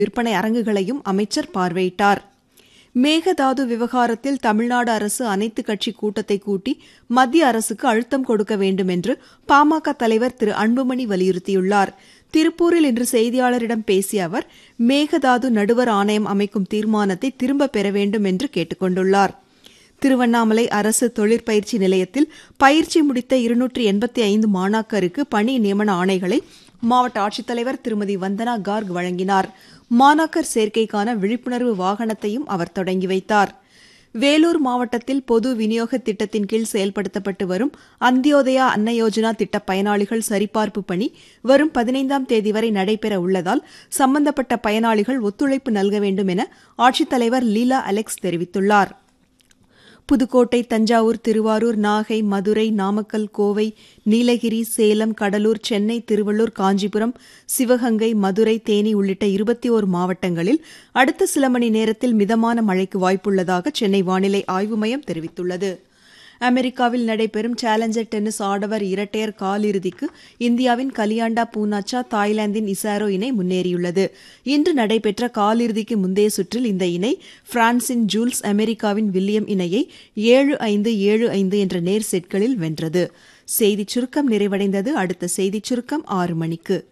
விற்பனை அரங்குகளையும் அமைச்சர் பார்வையிட்டார் மேகதாது விவகாரத்தில் தமிழ்நாடு அரசு அனைத்து கட்சி கூட்டத்தை கூட்டி மத்திய அரசுக்கு அழுத்தம் கொடுக்க வேண்டும் என்று பாமக தலைவர் திரு அன்புமணி வலியுறுத்தியுள்ளார் திருப்பூரில் இன்று செய்தியாளரிடம் பேசிய அவர் மேகதாது நடுவர் ஆணையம் அமைக்கும் தீர்மானத்தை திரும்பப் பெற வேண்டும் என்று கேட்டுக் கொண்டுள்ளார் திருவண்ணாமலை அரசு தொழிற்பயிற்சி நிலையத்தில் பயிற்சி முடித்த இருநூற்றி எண்பத்தி ஐந்து மாணாக்கருக்கு பணி நியமன ஆணைகளை மாவட்ட ஆட்சித்தலைவர் திருமதி வந்தனா கார்க் வழங்கினார் மாணாக்கர் சேர்க்கைக்கான விழிப்புணர்வு வாகனத்தையும் அவர் தொடங்கி வைத்தார் வேலூர் மாவட்டத்தில் பொது விநியோக திட்டத்தின் கீழ் செயல்படுத்தப்பட்டு வரும் அந்தியோதயா அன்ன யோஜனா திட்ட பயனாளிகள் சரிபார்ப்பு பணி வரும் பதினைந்தாம் தேதி வரை நடைபெற உள்ளதால் சம்பந்தப்பட்ட பயனாளிகள் ஒத்துழைப்பு நல்க வேண்டும் என ஆட்சித்தலைவர் லீலா அலெக்ஸ் தெரிவித்துள்ளார் புதுக்கோட்டை தஞ்சாவூர் திருவாரூர் நாகை மதுரை நாமக்கல் கோவை நீலகிரி சேலம் கடலூர் சென்னை திருவள்ளூர் காஞ்சிபுரம் சிவகங்கை மதுரை தேனி உள்ளிட்ட இருபத்தி ஓரு மாவட்டங்களில் அடுத்த சில மணி நேரத்தில் மிதமான மழைக்கு வாய்ப்புள்ளதாக சென்னை வானிலை ஆய்வு மையம் தெரிவித்துள்ளது அமெரிக்காவில் நடைபெறும் சேலஞ்சர் டென்னிஸ் ஆடவர் இரட்டையர் காலிறுதிக்கு இந்தியாவின் கலியாண்டா பூனாச்சா தாய்லாந்தின் இசாரோ இணை முன்னேறியுள்ளது இன்று நடைபெற்ற காலிறுதிக்கு முந்தைய சுற்றில் இந்த இணை பிரான்சின் ஜூல்ஸ் அமெரிக்காவின் வில்லியம் இணையை ஏழு ஐந்து ஏழு ஐந்து என்ற நேர் செட்களில் வென்றது செய்திச் சுருக்கம் நிறைவடைந்தது அடுத்த செய்திச் சுருக்கம் ஆறு மணிக்கு